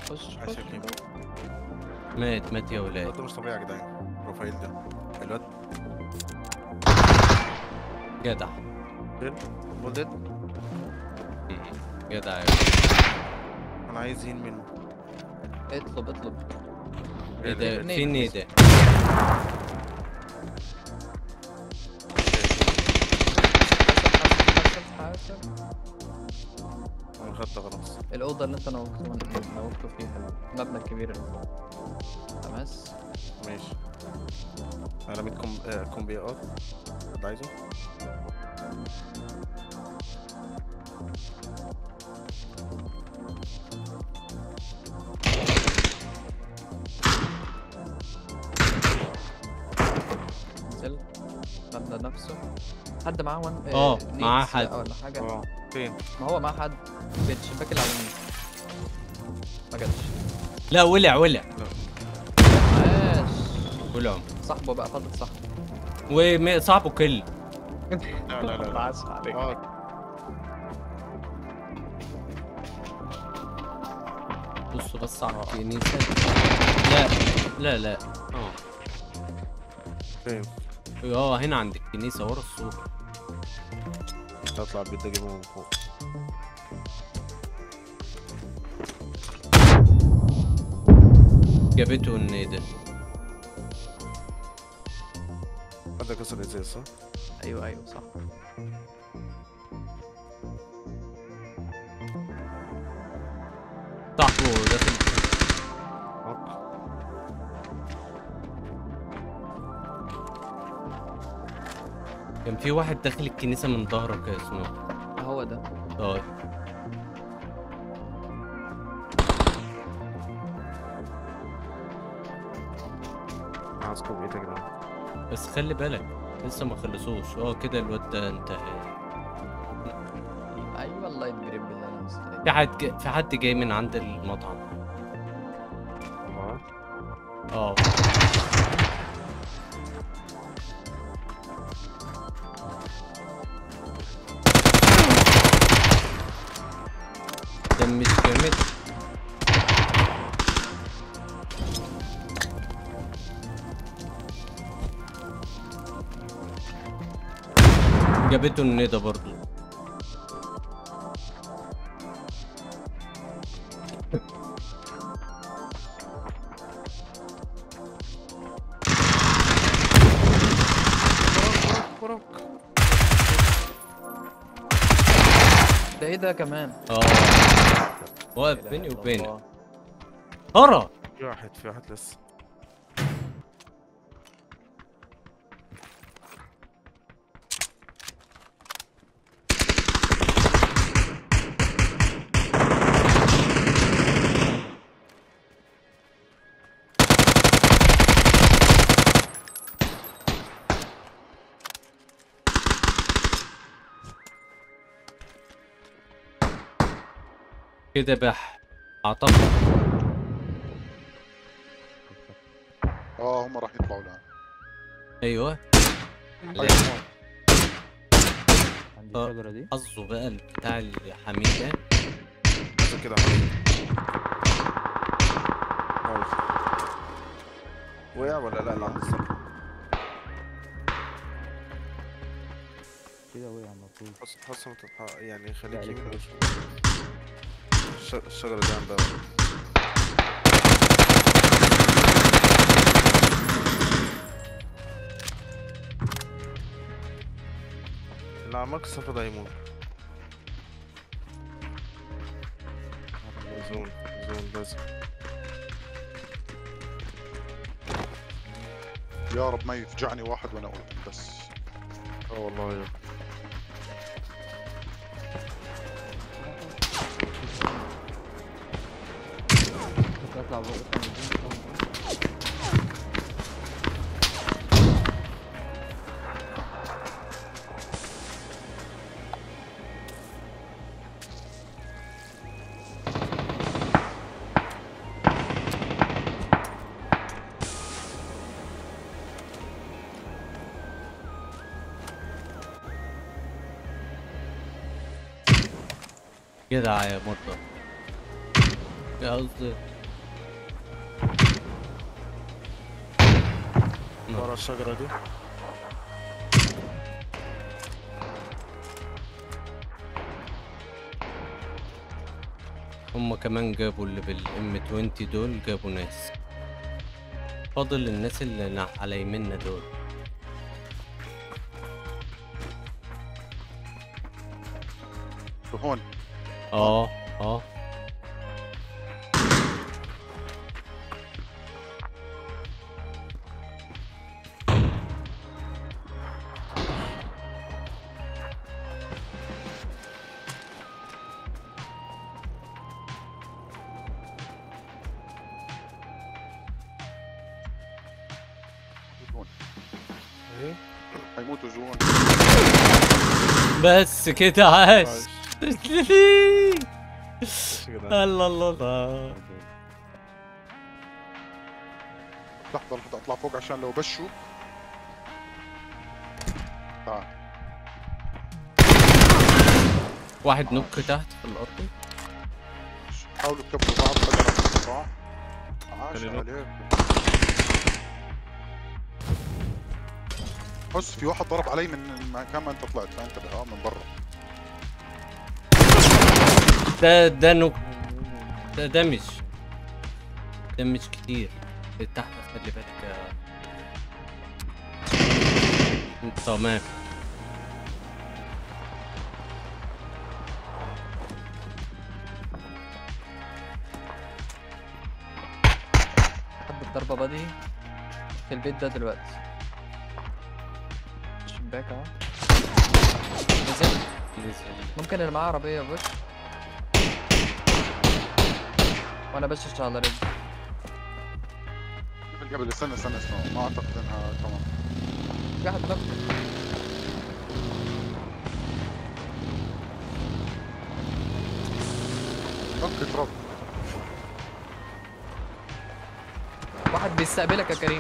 خش عايش خش يا كيمو. مات مات يا ولاد الواد ده مش طبيعي يا جدعان البروفايل ده الواد جدع بولدد جدع يا انا عايز هين منه اطلب اطلب ايه ده نيد. فين ايه ده حاسب حاسب حاسب انا خدت خلاص الأوضة اللي أنت نوقته نوقته فيها المبنى الكبير اللي فوق تماس ماشي انا رميت كوم آه كومبي ار حد عايزه نزل المبنى نفسه حد معاه ون... آه، نيدز معاه حد. ولا حاجة اه فين ما هو معاه حد في الشباك اللي على اليمين ما جاتش لا ولع ولع عاش ولع صاحبه بقى فضل صاحبه وصاحبه كل لا لا لا لا عاش عليك اه بصوا بس على الكنيسة لا لا لا اه فين اه هنا عند الكنيسة ورا السور هطلع البيت ده اجيبه من فوق جابته ان ده حد كسر ازاز صح؟ ايوه ايوه صح صاحبه داخل هوك كان في واحد داخل الكنيسة من ظهرك يا اسمه هو ده اه معاه سكوب ايه ده يا جدعان بس خلي بالك لسه ما خلصوش اه كده الواد ده انتهى ايوه الله يجرب بالله انا مستني في حد جا... في حد جاي من عند المطعم اه اه ده مش جامد جابته الندى برضو وراك وراك ده ايه ده كمان اه واقف لا بيني إله إلا وبينك الله. ترى في واحد في واحد لسه كده بح اعتقد اه هم راح يطلعوا الان ايوه أيوة. عند آه. الشجرة دي حظه بقى بتاع الحميد ده عشان كده حبيبي نايس. وقع ولا لا اللي عند السقف كده وقع المفروض حس حس ما تتحقق يعني خليك لا، يمين لسه. الش- الشجرة دي عندها اللي عمك الصف ده هيموت زون زون لازم يا رب ما يفجعني واحد وانا اقول بس اه والله يا كنت اطلع بقى اطلع من الجيم. جدع يا مرة يا قصدي ورا الشجرة دي هم كمان جابوا اللي بالام 20 دول جابوا ناس فاضل الناس اللي نع- على يمنا دول هون اه اه هون ايه حيموتوا جوا بس كده عاش ماشي كده الله الله الله لحظة لحظة اطلع فوق عشان لو بشوا تعال واحد نوك تحت في الارض حاولوا تكبروا بعض بدل القطاع عاش خلينا- عليك بص في واحد ضرب علي من المكان ما انت طلعت فانتبه اه من برا ده ده نوك ده دمج دمج كتير تحت خلي بالك يا تمام حد الضربة بدي في البيت ده دلوقتي الشباك اهو نزل نزل ممكن اللي معاه عربية بوش وانا بشش على رجلي قبل قبل استنى استنى استنى ما اعتقد انها تمام في واحد نط اوكي تراب واحد بيستقبلك يا كريم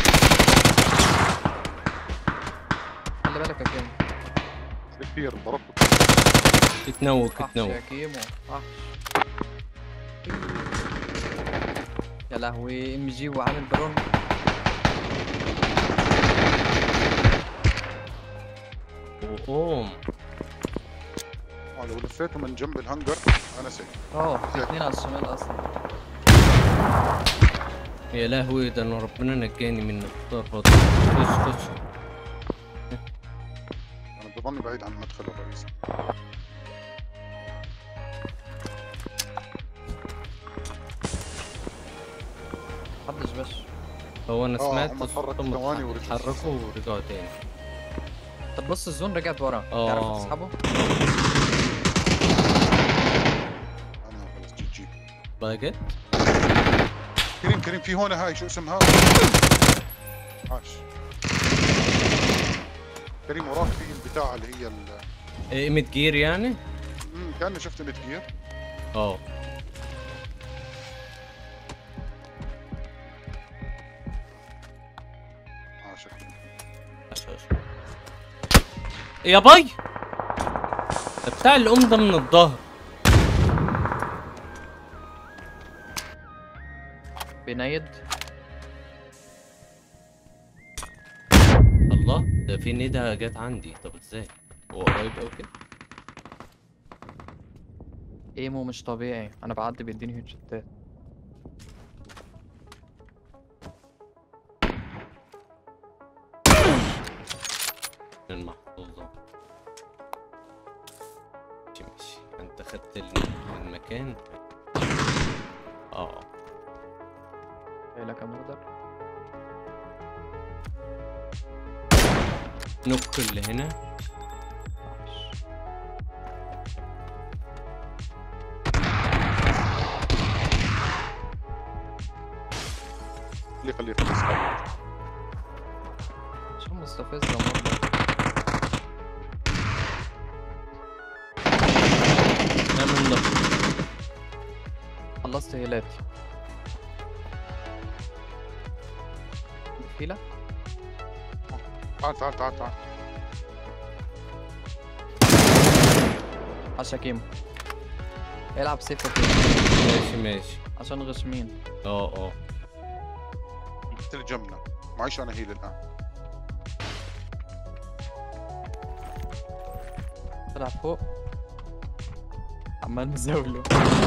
خلي بالك يا كريم كثير ضربته اتنوك وحش اتنوك يا كيمو وحش يا لهوي ام جي وعامل برون وقوم آه، لو لفيته من جنب الهنجر انا سيف اه في اتنين على الشمال اصلا يا لهوي ده انا ربنا نجاني من الضربة دي خش خش انا بظني بعيد عن المدخل الرئيسي محدش بش هو انا آه، سمعت هم اتحركوا صوتهم ثواني ورجعوا. اتحركوا ورجعوا تاني طب بص الزون رجعت ورا آه. تعرف تسحبه انا خلص جي جي بقى كريم كريم في هون هاي شو اسمها عاش كريم وراك في البتاع اللي هي ال... قيمة جير يعني؟ مم، كاني شفت متجير اه اه شكله عشان- عشان. يا باي ده بتاع الأم ده من الظهر بينيد الله ده في ندى جت عندي طب ازاي؟ هو قريب أوي كده؟ ايمو مش طبيعي انا بعدي بيديني هيد شتات المحفوظة ماشي ماشي انت خدت ال- المكان اه جاي لك يا مقدر نوك اللي هنا وحش. خليه خليه خليه شو مستفز يا مقدر نعمل نوك خلصت هيلاتي هيلة تعال تعال تعال تعال عشا كيمو العب سيف يا كيمو ماشي ماشي عشان غشمين اه اه قلت لي جنبنا معيش انا هيل الان طلع فوق عمال مزاوله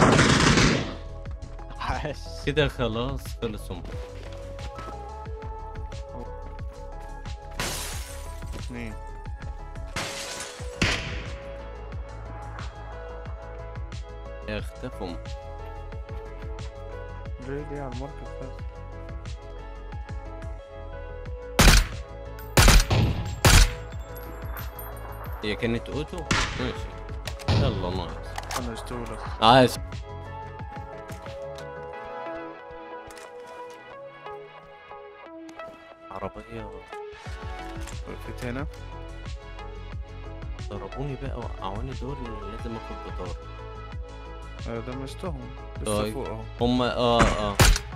عاش كده خلاص خلصوا اثنين اختفوا جاي جاي على المركز بس هي كانت اوتو ماشي يلا نايس انا اشتغلك عاش عربية وقفت هنا ضربوني بقى وقعوني دول لازم اخد بطار آه، دمجتهم لسه طيب. فوق اهو هم اه اه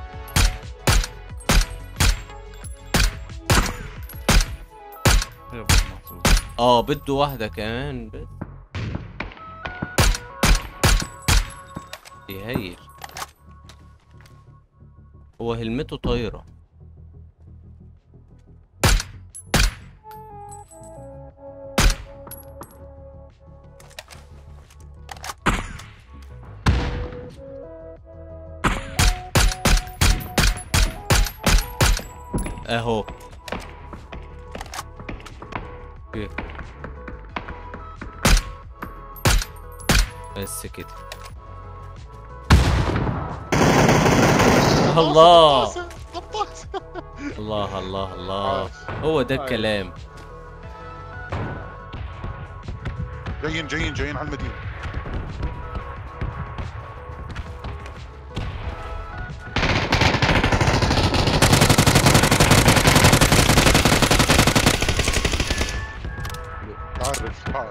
يلا محظوظ اه بده واحدة كمان بس يهيل هو هلمته طايرة اهو إيه. بس كده الله طبطت الله الله الله عاش. هو ده عاش. الكلام جايين جايين جايين على المدينه تعرف تعال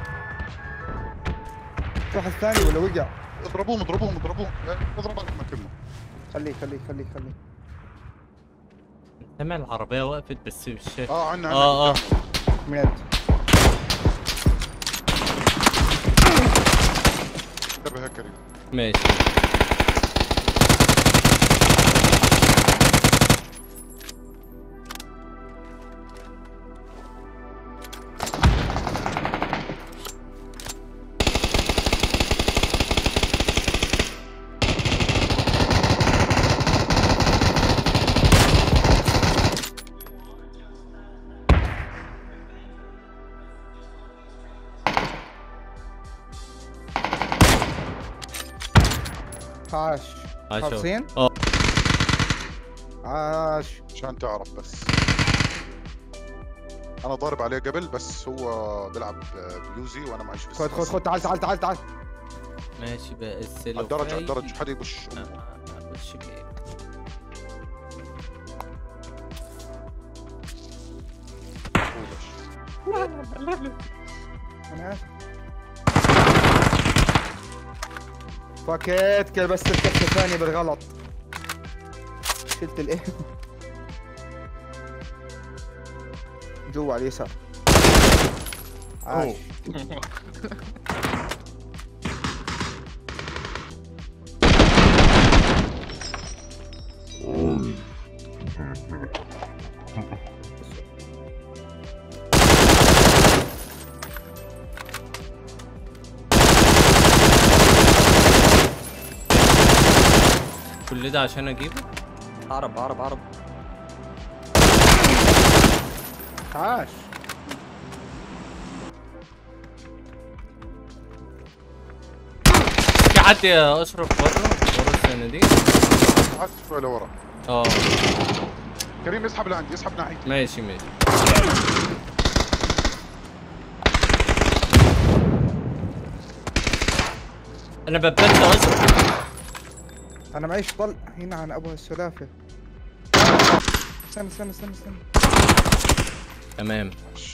في واحد ثاني ولا وقع اضربوهم اضربوهم اضربوهم اضرب على مكانهم خليه خليه خليه خليه سمع العربية وقفت بس مش شايف اه عنا عنا آه، آه. قدامهم. من انت انتبه يا كريم ماشي عاش عاش. خالصين اه عاش عشان تعرف بس انا ضارب عليه قبل بس هو بيلعب بيوزي وانا معيش في خد خد خد تعال تعال تعال تعال ماشي بقى السلو على الدرج على الدرج حدا يبش وش بيه انا اسف فكيت كده بس الكفه ثانية بالغلط شلت الايه جوا على اليسار عاش كل ده عشان اجيبه عرب عرب عرب عاش في حد يا اشرف بره ورا الصناديق عاد شوي لورا اه كريم اسحب لعندي اسحب ناحيتي ماشي ماشي انا ببدأ اشرف انا معيش طلق هنا عن ابو السلافه استنى استنى استنى استنى تمام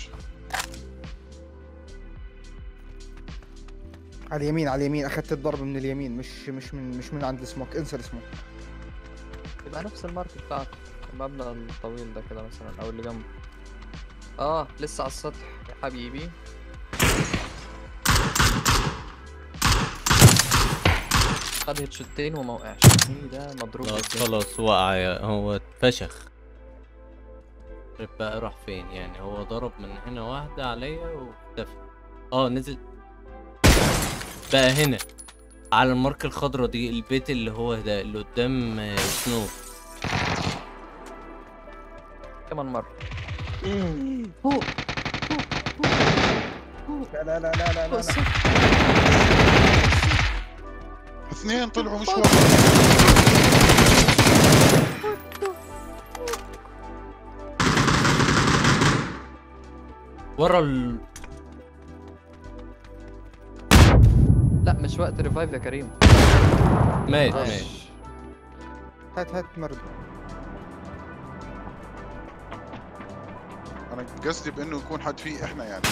على اليمين على اليمين اخذت الضرب من اليمين مش مش من مش من عند السموك انسى السموك يبقى نفس المارك بتاعك المبنى الطويل ده كده مثلا او اللي جنبه اه لسه على السطح يا حبيبي خد هيتشوتين وما وقعش مين ده مضروب خلاص بالدنيا. خلاص وقع يا- هو اتفشخ طيب بقى راح فين يعني هو ضرب من هنا واحدة عليا واختفى اه نزل بقى هنا على الماركة الخضراء دي البيت اللي هو ده اللي قدام آه، سنو كمان مرة لا لا لا لا لا, لا, لا. اثنين طلعوا مش واحد ورا ال... لا مش وقت ريفايف يا كريم مات آه. مات هات هات مرد انا قصدي بانه يكون حد فيه احنا يعني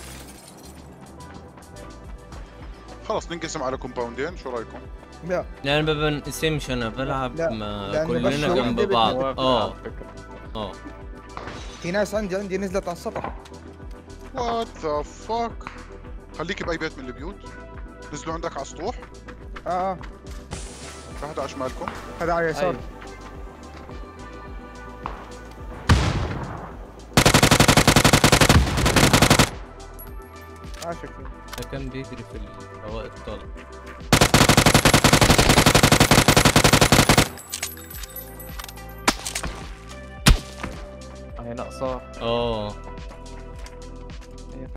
خلص ننقسم على كومباوندين شو رايكم؟ لا لا انا ما بنقسمش انا بلعب لا، ما لأنه بس كلنا هو جنب واحدة بعض موافق اه على فكرة. اه في ناس عندي عندي نزلت على السطح وات ذا فاك خليك باي بيت من البيوت نزلوا عندك على السطوح اه اه فهذا على شمالكم هذا على اليسار أيوة. عاشق فيه ده كان بيجري في الهواء الطلق هي ناقصاه اه